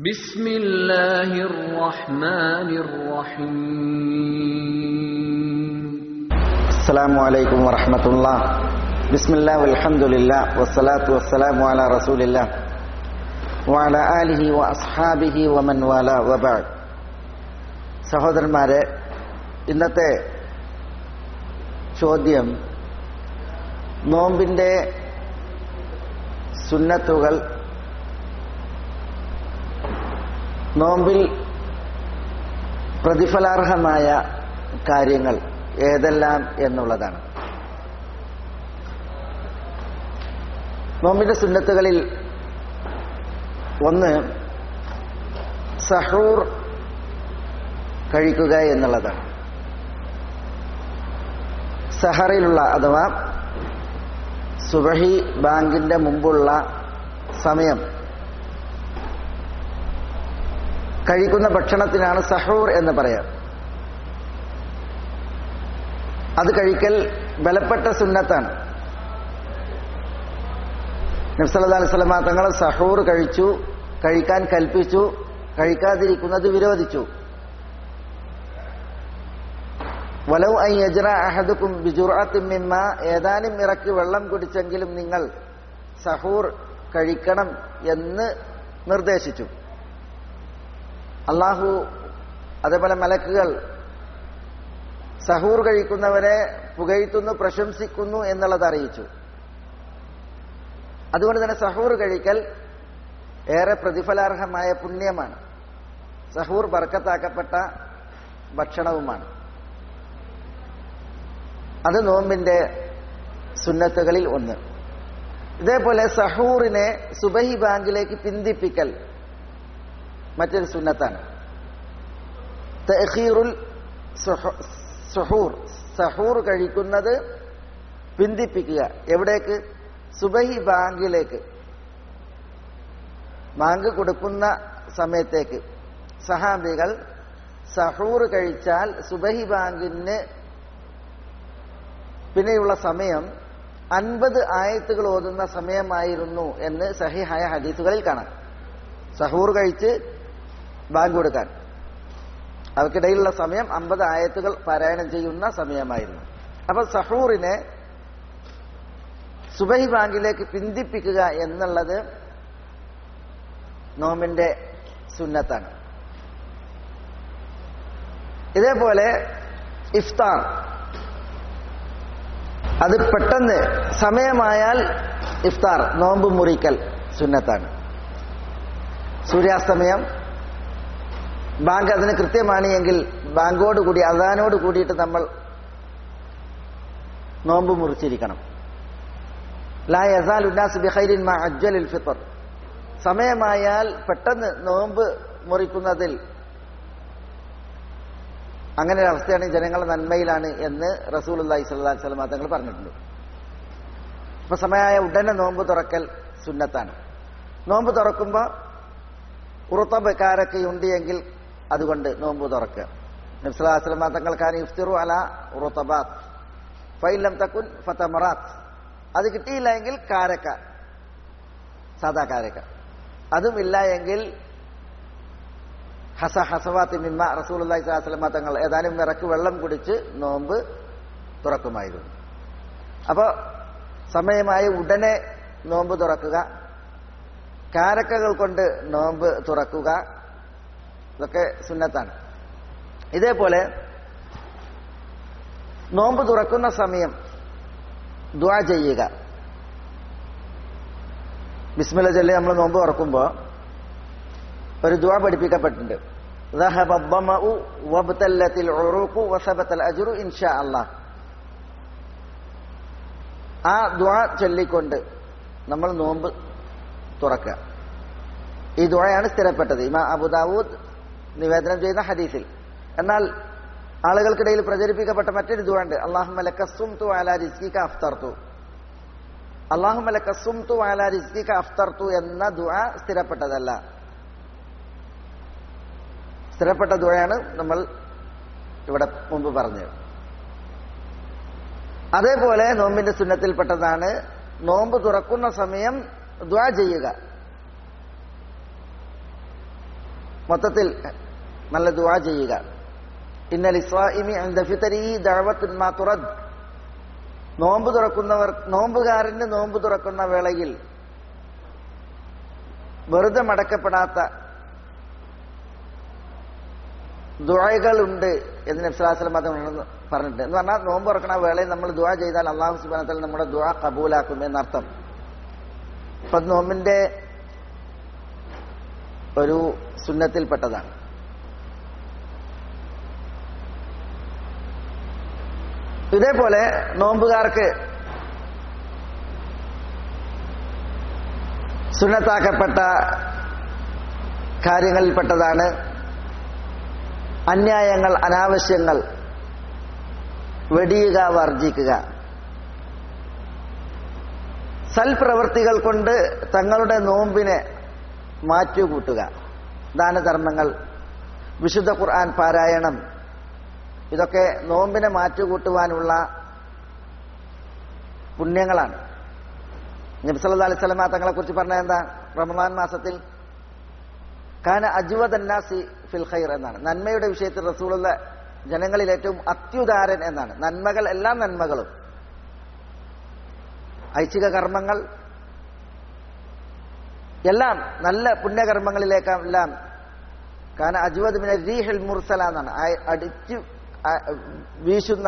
بسم الله الرحمن الرحيم السلام عليكم ورحمة الله بسم الله والحمد لله والصلاة والسلام على رسول الله وعلى آله وأصحابه ومن والاه وبعد സഹോദരന്മാരെ ഇന്നത്തെ ചോദ്യം നോമ്പിന്റെ സുന്നത്തുകൾ നോമ്പിൽ പ്രതിഫലാർഹമായ കാര്യങ്ങൾ ഏതെല്ലാം എന്നുള്ളതാണ് നോമ്പിന്റെ സുന്നത്തുകളിൽ ഒന്ന് സഹൂർ കഴിക്കുക എന്നുള്ളതാണ് സഹറിലുള്ള അഥവാ സുബഹി ബാങ്കിന്റെ മുമ്പുള്ള സമയം കഴിക്കുന്ന ഭക്ഷണത്തിനാണ് സഹൂർ എന്ന് പറയാം അത് കഴിക്കൽ ബലപ്പെട്ട സുന്നത്താണ് നബ്സല്ലാ അലിസ്ലാം തങ്ങൾ സഹൂർ കഴിച്ചു കഴിക്കാൻ കൽപ്പിച്ചു കഴിക്കാതിരിക്കുന്നത് വിരോധിച്ചു വലവ് ഐ യജ്റ അഹദുക്കും ബിജുറാത്തിമ്മിമ്മ ഏതാനും ഇറക്കി വെള്ളം കുടിച്ചെങ്കിലും നിങ്ങൾ സഹൂർ കഴിക്കണം എന്ന് നിർദ്ദേശിച്ചു അള്ളാഹു അതേപോലെ മലക്കുകൾ സഹൂർ കഴിക്കുന്നവരെ പുകഴ്ത്തുന്നു പ്രശംസിക്കുന്നു എന്നുള്ളത് അറിയിച്ചു അതുകൊണ്ട് തന്നെ സഹൂർ കഴിക്കൽ ഏറെ പ്രതിഫലാർഹമായ പുണ്യമാണ് സഹൂർ ബർക്കത്താക്കപ്പെട്ട ഭക്ഷണവുമാണ് അത് നോമ്പിന്റെ സുന്നത്തുകളിൽ ഒന്ന് ഇതേപോലെ സഹൂറിനെ സുബഹി ബാങ്കിലേക്ക് പിന്തിപ്പിക്കൽ മറ്റൊരു സുന്നത്താണ് തഹീറുൽ സുഹൂർ സഹൂർ കഴിക്കുന്നത് പിന്തിപ്പിക്കുക എവിടേക്ക് സുബഹി ബാങ്കിലേക്ക് ബാങ്ക് കൊടുക്കുന്ന സമയത്തേക്ക് സഹാബികൾ സഹൂർ കഴിച്ചാൽ സുബഹി ബാങ്കിന് പിന്നെയുള്ള സമയം അൻപത് ആയത്തുകൾ ഓതുന്ന സമയമായിരുന്നു എന്ന് സഹിഹായ ഹദീസുകളിൽ കാണാം സഹൂർ കഴിച്ച് ബാങ്ക് കൊടുക്കാൻ അവർക്കിടയിലുള്ള സമയം അമ്പത് ആയത്തുകൾ പാരായണം ചെയ്യുന്ന സമയമായിരുന്നു അപ്പൊ സഹൂറിനെ സുബഹി ബാങ്കിലേക്ക് പിന്തിപ്പിക്കുക എന്നുള്ളത് നോമിന്റെ സുന്നത്താണ് ഇതേപോലെ ഇഫ്താർ അത് പെട്ടെന്ന് സമയമായാൽ ഇഫ്താർ നോമ്പ് മുറിക്കൽ സുന്നത്താണ് സൂര്യാസ്തമയം ബാങ്ക് അതിന് കൃത്യമാണ് എങ്കിൽ ബാങ്കോട് കൂടി അതാനോട് കൂടിയിട്ട് നമ്മൾ നോമ്പ് മുറിച്ചിരിക്കണം ലാ യസാൽ ഉന്നാസ് ബിഹൈരിൻ മാ അജ്വലിൽ ഫിത്തർ സമയമായാൽ പെട്ടെന്ന് നോമ്പ് മുറിക്കുന്നതിൽ അങ്ങനെ ഒരു അവസ്ഥയാണ് ജനങ്ങളുടെ നന്മയിലാണ് എന്ന് റസൂൽ അള്ളഹി സ്വല്ലാ സ്വലമ തങ്ങൾ പറഞ്ഞിട്ടുണ്ട് അപ്പൊ സമയമായ ഉടനെ നോമ്പ് തുറക്കൽ സുന്നത്താണ് നോമ്പ് തുറക്കുമ്പോൾ ഉറുത്തബ് കാരൊക്കെ ഉണ്ട് എങ്കിൽ അതുകൊണ്ട് നോമ്പ് തുറക്കുക നബ്സലാസ്ലമ തങ്ങൾക്കാണ് ഇഫ്തിറു അല ഉറുത്തബാത്ത് ഫൈലം തക്കുൻ ഫത്തമറാത്ത് അത് കിട്ടിയില്ല എങ്കിൽ കാരക്ക സാദാ കാരക്ക അതും ഇല്ല എങ്കിൽ ഹസ ഹസവാത്തി മിമ്മ റസൂൽ അള്ളഹി സ്വലാസ്ലമ തങ്ങൾ ഏതാനും ഇറക്കി വെള്ളം കുടിച്ച് നോമ്പ് തുറക്കുമായിരുന്നു അപ്പോൾ സമയമായി ഉടനെ നോമ്പ് തുറക്കുക കാരക്കകൾ കൊണ്ട് നോമ്പ് തുറക്കുക ഇതൊക്കെ സുന്നത്താണ് ഇതേപോലെ നോമ്പ് തുറക്കുന്ന സമയം ദ്വാ ചെയ്യുക ബിസ്മില്ല ചൊല്ലി നമ്മൾ നോമ്പ് തുറക്കുമ്പോൾ ഒരു ദ്വാ പഠിപ്പിക്കപ്പെട്ടിട്ടുണ്ട് ആ ദ്വാ ചൊല്ലിക്കൊണ്ട് നമ്മൾ നോമ്പ് തുറക്കുക ഈ ദുഴയാണ് സ്ഥിരപ്പെട്ടത് ഇമാ അബുദാവൂദ് നിവേദനം ചെയ്യുന്ന ഹദീസിൽ എന്നാൽ ആളുകൾക്കിടയിൽ പ്രചരിപ്പിക്കപ്പെട്ട മറ്റൊരു ദുഴുണ്ട് അള്ളാഹുമലക്കസുംതു അലാ റിസ്കിക അഫ്തർത്തു അള്ളാഹുമലക്കസുംതു അലാ റിസ്കിക അഫ്തർത്തു എന്ന ദുഴ സ്ഥിരപ്പെട്ടതല്ല സ്ഥിരപ്പെട്ട ദുഴയാണ് നമ്മൾ ഇവിടെ മുമ്പ് പറഞ്ഞത് അതേപോലെ നോമ്പിന്റെ സുന്നത്തിൽപ്പെട്ടതാണ് നോമ്പ് തുറക്കുന്ന സമയം ദ്വാ ചെയ്യുക മൊത്തത്തിൽ നല്ല ദുആ ചെയ്യുക ഇന്നൽ ഇസ്വാഇമി അൻദ ഫിതരി ദഅവത്തുൻ മാ തുറദ് നോമ്പ് തുറക്കുന്നവർ നോമ്പുകാരന് നോമ്പ് തുറക്കുന്ന വേളയിൽ വെറുതെ മടക്കപ്പെടാത്ത ദുഴകളുണ്ട് എന്ന് നബ്സലാസ്ലം പറഞ്ഞിട്ടുണ്ട് എന്ന് പറഞ്ഞാൽ നോമ്പ് തുറക്കണ വേളയിൽ നമ്മൾ ദുആ ചെയ്താൽ അള്ളാഹു സുബാനത്തിൽ നമ്മുടെ ദുആ കബൂലാക്കും എന്നർത്ഥം അപ്പൊ നോമ്പിന്റെ ഒരു സുന്നത്തിൽപ്പെട്ടതാണ് ഇതേപോലെ നോമ്പുകാർക്ക് സുന്നത്താക്കപ്പെട്ട കാര്യങ്ങളിൽപ്പെട്ടതാണ് അന്യായങ്ങൾ അനാവശ്യങ്ങൾ വെടിയുക വർജിക്കുക സൽപ്രവൃത്തികൾ കൊണ്ട് തങ്ങളുടെ നോമ്പിനെ മാറ്റുകൂട്ടുക ദാനധർമ്മങ്ങൾ വിശുദ്ധ ഖുർആൻ പാരായണം ഇതൊക്കെ നോമ്പിനെ മാറ്റുകൂട്ടുവാനുള്ള പുണ്യങ്ങളാണ് നബ്സല്ലാ അലൈഹി സ്വലമ തങ്ങളെ കുറിച്ച് പറഞ്ഞ എന്താ റമദാൻ മാസത്തിൽ കാന അജ്വദന്നാസി ഫിൽ ഖൈർ എന്നാണ് നന്മയുടെ വിഷയത്തിൽ റസൂലുള്ള ജനങ്ങളിൽ ഏറ്റവും അത്യുദാരൻ എന്നാണ് നന്മകൾ എല്ലാ നന്മകളും ഐച്ഛിക കർമ്മങ്ങൾ എല്ലാം നല്ല പുണ്യകർമ്മങ്ങളിലേക്കെല്ലാം കാന അജ്വദ് മിന റീഹൽ മുർസല എന്നാണ് അടിച്ചു വീശുന്ന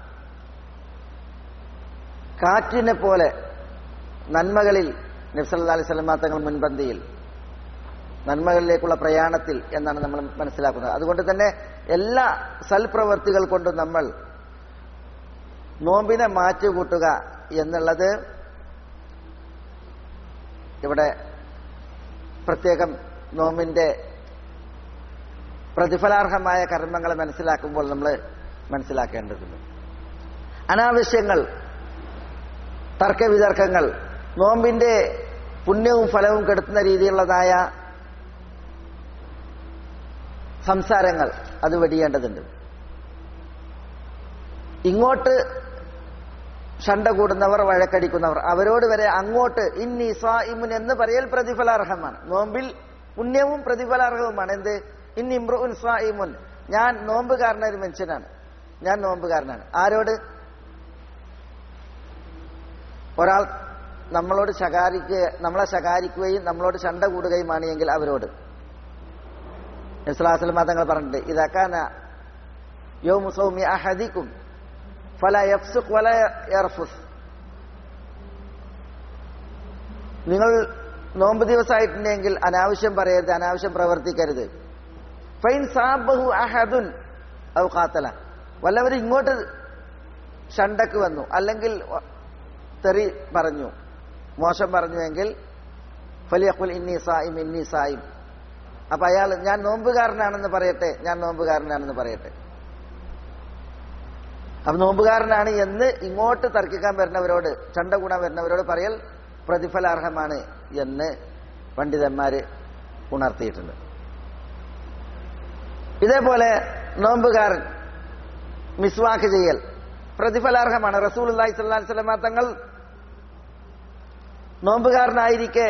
കാറ്റിനെ പോലെ നന്മകളിൽ നബ്സല്ലാ അലൈഹി സ്വലമാ തങ്ങൾ മുൻപന്തിയിൽ നന്മകളിലേക്കുള്ള പ്രയാണത്തിൽ എന്നാണ് നമ്മൾ മനസ്സിലാക്കുന്നത് അതുകൊണ്ട് തന്നെ എല്ലാ സൽപ്രവർത്തികൾ കൊണ്ടും നമ്മൾ നോമ്പിനെ മാറ്റുകൂട്ടുക എന്നുള്ളത് ഇവിടെ പ്രത്യേകം നോമ്പിന്റെ പ്രതിഫലാർഹമായ കർമ്മങ്ങൾ മനസ്സിലാക്കുമ്പോൾ നമ്മൾ മനസ്സിലാക്കേണ്ടതുണ്ട് അനാവശ്യങ്ങൾ തർക്കവിതർക്കങ്ങൾ നോമ്പിന്റെ പുണ്യവും ഫലവും കെടുത്തുന്ന രീതിയിലുള്ളതായ സംസാരങ്ങൾ അത് വെടിയേണ്ടതുണ്ട് ഇങ്ങോട്ട് ഷണ്ട കൂടുന്നവർ വഴക്കടിക്കുന്നവർ അവരോട് വരെ അങ്ങോട്ട് ഇന്നി സ്വാഇമുൻ എന്ന് പറയൽ പ്രതിഫലാർഹമാണ് നോമ്പിൽ പുണ്യവും പ്രതിഫലാർഹവുമാണ് എന്ത് ഇന്നി ഇമ്രുൻ സ്വാഇമുൻ ഞാൻ നോമ്പുകാരന ഒരു മനുഷ്യനാണ് ഞാൻ നോമ്പുകാരനാണ് ആരോട് ഒരാൾ നമ്മളോട് ശകാരിക്കുക നമ്മളെ ശകാരിക്കുകയും നമ്മളോട് ചണ്ട കൂടുകയുമാണ് എങ്കിൽ അവരോട് ഇസ്ലാസ്ലം തങ്ങൾ പറഞ്ഞിട്ടുണ്ട് ഇതാക്കാന യോ മുസൗമി അഹദിക്കും ഫല യഫ്സുഖ് വല യർഫുസ് നിങ്ങൾ നോമ്പ് ദിവസമായിട്ടുണ്ടെങ്കിൽ അനാവശ്യം പറയരുത് അനാവശ്യം പ്രവർത്തിക്കരുത് ഫൈൻ സാബഹു അഹദുൻ ഔ ഖാത്തല വല്ലവരും ഇങ്ങോട്ട് ഷണ്ടക്ക് വന്നു അല്ലെങ്കിൽ തെറി പറഞ്ഞു മോശം പറഞ്ഞുവെങ്കിൽ ഫലിയഖുൽ ഇന്നി സായിം ഇന്നി സായിം അപ്പൊ അയാൾ ഞാൻ നോമ്പുകാരനാണെന്ന് പറയട്ടെ ഞാൻ നോമ്പുകാരനാണെന്ന് പറയട്ടെ അപ്പൊ നോമ്പുകാരനാണ് എന്ന് ഇങ്ങോട്ട് തർക്കിക്കാൻ വരുന്നവരോട് ചണ്ട കൂടാൻ വരുന്നവരോട് പറയൽ പ്രതിഫലാർഹമാണ് എന്ന് പണ്ഡിതന്മാര് ഉണർത്തിയിട്ടുണ്ട് ഇതേപോലെ നോമ്പുകാരൻ മിസ്വാക്ക് ചെയ്യൽ പ്രതിഫലാർഹമാണ് റസൂൽ അള്ളാഹി സ്വല്ലാ സ്വലമ തങ്ങൾ നോമ്പുകാരനായിരിക്കെ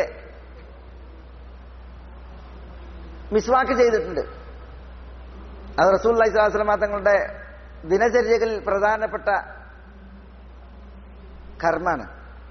മിസ്വാക്ക് ചെയ്തിട്ടുണ്ട് അത് റസൂൽ അള്ളാഹി സ്വലാ സ്വലമ തങ്ങളുടെ ദിനചര്യകളിൽ പ്രധാനപ്പെട്ട കർമാണ്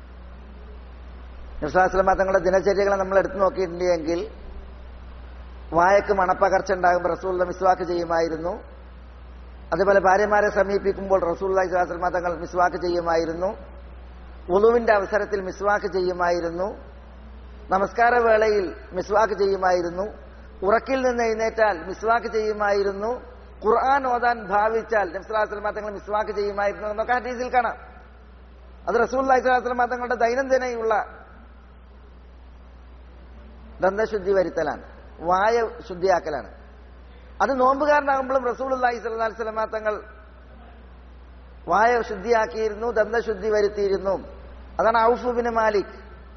നബ്സാസ്ലമ തങ്ങളുടെ ദിനചര്യകളെ നമ്മൾ എടുത്തു നോക്കിയിട്ടുണ്ടെങ്കിൽ വായക്ക് മണപ്പകർച്ച ഉണ്ടാകുമ്പോൾ റസൂൽ മിസ്വാക്ക് ചെയ്യുമായിരുന്നു അതുപോലെ ഭാര്യമാരെ സമീപിക്കുമ്പോൾ റസൂൽ അള്ളാഹിസ്ലാസ്ലമ തങ്ങൾ മിസ്വാക്ക് ചെയ്യുമായിരുന്നു ഉളുവിന്റെ അവസരത്തിൽ മിസ്വാക്ക് ചെയ്യുമായിരുന്നു നമസ്കാര വേളയിൽ മിസ്വാക്ക് ചെയ്യുമായിരുന്നു ഉറക്കിൽ നിന്ന് എഴുന്നേറ്റാൽ മിസ്വാക്ക് ചെയ്യുമായിരുന്നു ഖുർആൻ ഓതാൻ ഭാവിച്ചാൽ നബ്സുല്ലാസ്ലമ തങ്ങൾ മിസ്വാക്ക് ചെയ്യുമായിരുന്നു എന്നൊക്കെ ഹദീസിൽ കാണാം അത് റസൂൽ അള്ളാഹിസ്ലാസ്ലമ തങ്ങളുടെ ദൈനംദിനയുള്ള ദന്തശുദ്ധി വരുത്തലാണ് വായ ശുദ്ധിയാക്കലാണ് അത് നോമ്പുകാരനാകുമ്പോഴും റസൂൽ അള്ളാഹി സ്വലാ സ്വലമ തങ്ങൾ വായ ശുദ്ധിയാക്കിയിരുന്നു ദന്തശുദ്ധി വരുത്തിയിരുന്നു അതാണ് ഔഫുബിൻ മാലിക്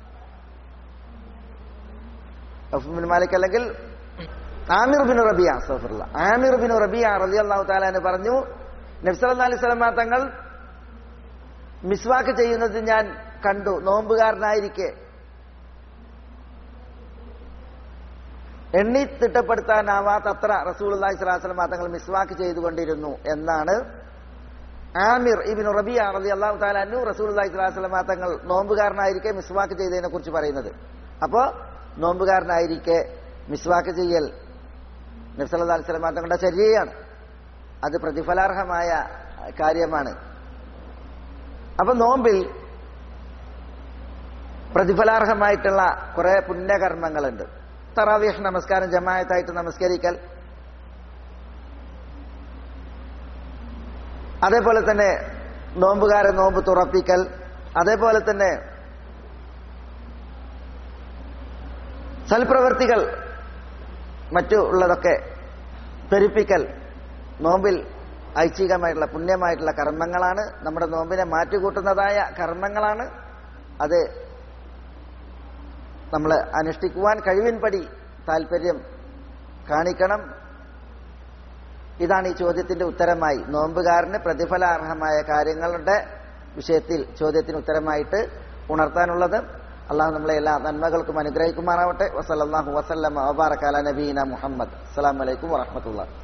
ഔഫുബിൻ മാലിക് അല്ലെങ്കിൽ ആമിർ ബിൻ റബിയ സഫറുള്ള ആമിർ ബിൻ റബിയ റബി അള്ളാഹു താലാന് പറഞ്ഞു നബ്സല്ലാ അലൈഹി സ്വലമ തങ്ങൾ മിസ്വാക്ക് ചെയ്യുന്നത് ഞാൻ കണ്ടു നോമ്പുകാരനായിരിക്കെ എണ്ണി തിട്ടപ്പെടുത്താനാവാത്തത്ര റസൂലുള്ളാഹി സ്വല്ലല്ലാഹു അലൈഹി വസല്ലം തങ്ങൾ മിസ്വാക്ക് ചെയ്തുകൊണ്ടിരുന്നു എന്നാണ് ആമിർ ഇബിൻ റബിയ റളി അള്ളാഹു താല അന്നു റസൂലുള്ളാഹി സ്വല്ലല്ലാഹു അലൈഹി വസല്ലം തങ്ങൾ നോമ്പുകാരനായിരിക്കെ മിസ്വാക്ക് ചെയ്തതിനെ കുറിച്ച് പറയുന്നത് അപ്പോ നോമ്പുകാരനായിരിക്കെ മിസ്വാക്ക് ചെയ്യൽ നബി സല്ലല്ലാഹു അലൈഹി വസല്ലം തങ്ങളുടെ ചര്യയാണ് അത് പ്രതിഫലാർഹമായ കാര്യമാണ് അപ്പൊ നോമ്പിൽ പ്രതിഫലാർഹമായിട്ടുള്ള കുറെ പുണ്യകർമ്മങ്ങളുണ്ട് തറാവീഹ് നമസ്കാരം ജമായത്തായിട്ട് നമസ്കരിക്കൽ അതേപോലെ തന്നെ നോമ്പുകാരെ നോമ്പ് തുറപ്പിക്കൽ അതേപോലെ തന്നെ സൽപ്രവർത്തികൾ മറ്റു ഉള്ളതൊക്കെ പെരുപ്പിക്കൽ നോമ്പിൽ ഐച്ഛികമായിട്ടുള്ള പുണ്യമായിട്ടുള്ള കർമ്മങ്ങളാണ് നമ്മുടെ നോമ്പിനെ മാറ്റുകൂട്ടുന്നതായ കർമ്മങ്ങളാണ് അത് നമ്മൾ അനുഷ്ഠിക്കുവാൻ കഴിവിൻപടി താല്പര്യം കാണിക്കണം ഇതാണ് ഈ ചോദ്യത്തിന്റെ ഉത്തരമായി നോമ്പുകാരന് പ്രതിഫലാർഹമായ കാര്യങ്ങളുടെ വിഷയത്തിൽ ചോദ്യത്തിന് ഉത്തരമായിട്ട് ഉണർത്താനുള്ളത് അള്ളാഹു നമ്മളെ എല്ലാ നന്മകൾക്കും അനുഗ്രഹിക്കുമാറാവട്ടെ വസല്ലാഹു വസല്ലം വബാറക്കാല നബീന മുഹമ്മദ് അസ്സാം വലൈക്കും വാഹമത്തുള്ള